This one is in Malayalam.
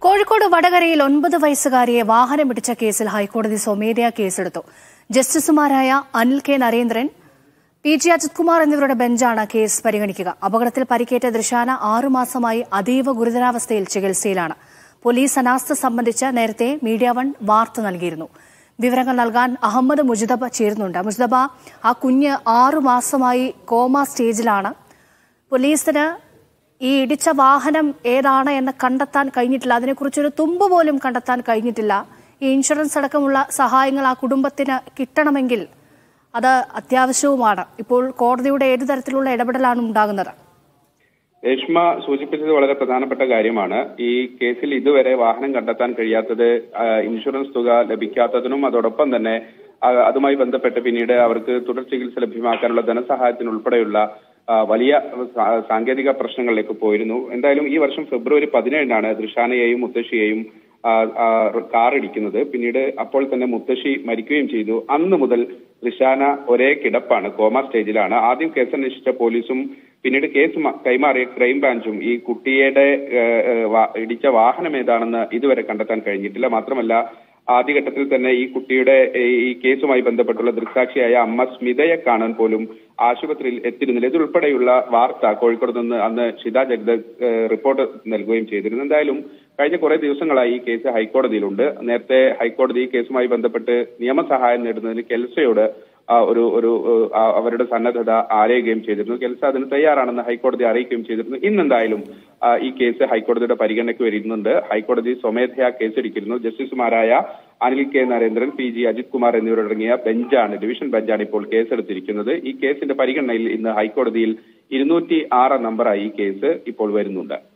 കോഴിക്കോട് വടകരയിൽ ഒൻപത് വയസ്സുകാരിയെ വാഹനമിടിച്ച കേസിൽ ഹൈക്കോടതി സ്വമേധയാ കേസെടുത്തു ജസ്റ്റിസുമാരായ Anil K Narendran P G Ajith Kumar എന്നിവരുടെ ബെഞ്ചാണ് കേസ് പരിഗണിക്കുക അപകടത്തിൽ പരിക്കേറ്റ ദൃശാന ആറുമാസമായി അതീവ ഗുരുതരാവസ്ഥയിൽ ചികിത്സയിലാണ് പോലീസ് അനാസ്ഥ സംബന്ധിച്ച് നേരത്തെ മീഡിയ വൺ വാർത്ത നൽകിയിരുന്നു വിവരങ്ങൾ നൽകാൻ അഹമ്മദ് മുജിതബ ചേരുന്നുണ്ട് മുജിതബ ആ കുഞ്ഞ് ആറുമാസമായി കോമ സ്റ്റേജിലാണ് പോലീസിന് ഈ ഇടിച്ച വാഹനം ഏതാണ് എന്ന് കണ്ടെത്താൻ കഴിഞ്ഞിട്ടില്ല അതിനെക്കുറിച്ചൊരു തുമ്പ് പോലും കണ്ടെത്താൻ കഴിഞ്ഞിട്ടില്ല ഈ ഇൻഷുറൻസ് അടക്കമുള്ള സഹായങ്ങൾ ആ കുടുംബത്തിന് കിട്ടണമെങ്കിൽ അത് അത്യാവശ്യവുമാണ് ഇപ്പോൾ കോടതിയുടെ ഏതു തരത്തിലുള്ള ഇടപെടലാണ് ഉണ്ടാകുന്നത് രേഷ്മ സൂചിപ്പിച്ചത് വളരെ പ്രധാനപ്പെട്ട കാര്യമാണ് ഈ കേസിൽ ഇതുവരെ വാഹനം കണ്ടെത്താൻ കഴിയാത്തത് ആ, ഇൻഷുറൻസ് തുക ലഭിക്കാത്തതിനും അതോടൊപ്പം തന്നെ ആ, അതുമായി ബന്ധപ്പെട്ട് പിന്നീട് അവർക്ക് തുടർ ചികിത്സ ലഭ്യമാക്കാനുള്ള ധനസഹായത്തിനുൾപ്പെടെയുള്ള ആ, വലിയ സാ- സാങ്കേതിക പ്രശ്നങ്ങളിലേക്ക് പോയിരുന്നു എന്തായാലും ഈ വർഷം ഫെബ്രുവരി പതിനേഴിനാണ് ദൃശാനയെയും മുത്തശ്ശിയെയും ആ, ആ, കാർ ഇടിക്കുന്നത് പിന്നീട് അപ്പോൾ തന്നെ മുത്തശ്ശി മരിക്കുകയും ചെയ്തു അന്ന് മുതൽ ദൃശാന ഒരേ കിടപ്പാണ് കോമ സ്റ്റേജിലാണ് ആദ്യം കേസന്വേഷിച്ച പോലീസും പിന്നീട് കേസ് മ- കൈമാറിയ ക്രൈംബ്രാഞ്ചും ഈ കുട്ടിയുടെ ഏഹ്, ഏഹ്, വാ- ഇടിച്ച വാഹനം ഏതാണെന്ന് ഇതുവരെ കണ്ടെത്താൻ കഴിഞ്ഞിട്ടില്ല മാത്രമല്ല ആദ്യഘട്ടത്തിൽ തന്നെ ഈ കുട്ടിയുടെ ഏഹ്, ഈ കേസുമായി ബന്ധപ്പെട്ടുള്ള ദൃക്സാക്ഷിയായ അമ്മ സ്മിതയെ കാണാൻ പോലും ആശുപത്രിയിൽ എത്തിയിരുന്നില്ല ഇതുൾപ്പെടെയുള്ള വാർത്ത കോഴിക്കോട് നിന്ന് അന്ന് ഷിത ജഗ്ദ ഏഹ്, റിപ്പോർട്ട് നൽകുകയും ചെയ്തിരുന്നു എന്തായാലും കഴിഞ്ഞ കുറെ ദിവസങ്ങളായി ഈ കേസ് ഹൈക്കോടതിയിലുണ്ട് നേരത്തെ ഹൈക്കോടതി ഈ കേസുമായി ബന്ധപ്പെട്ട് നിയമസഹായം നേടുന്നതിന് കെൽസയോട് ആ, ഒരു ഒരു ഏഹ്, ആ, അവരുടെ സന്നദ്ധത ആരയുകയും ചെയ്തിരുന്നു കെൽസ അതിന് തയ്യാറാണെന്ന് ഹൈക്കോടതി അറിയിക്കുകയും ചെയ്തിരുന്നു ഇന്നെന്തായാലും ആ, ഈ കേസ് ഹൈക്കോടതിയുടെ പരിഗണനയ്ക്ക് വരുന്നുണ്ട് ഹൈക്കോടതി സ്വമേധയാ കേസെടുക്കിരുന്നു ജസ്റ്റിസുമാരായ Anil K Narendran P G Ajith Kumar എന്നിവരടങ്ങിയ ബെഞ്ചാണ് ഡിവിഷൻ ബെഞ്ചാണ് ഇപ്പോൾ കേസെടുത്തിരിക്കുന്നത് ഈ കേസിന്റെ പരിഗണനയിൽ ഇന്ന് ഹൈക്കോടതിയിൽ ഇരുന്നൂറ്റി ആറ് നമ്പറായി ഈ കേസ് ഇപ്പോൾ വരുന്നുണ്ട്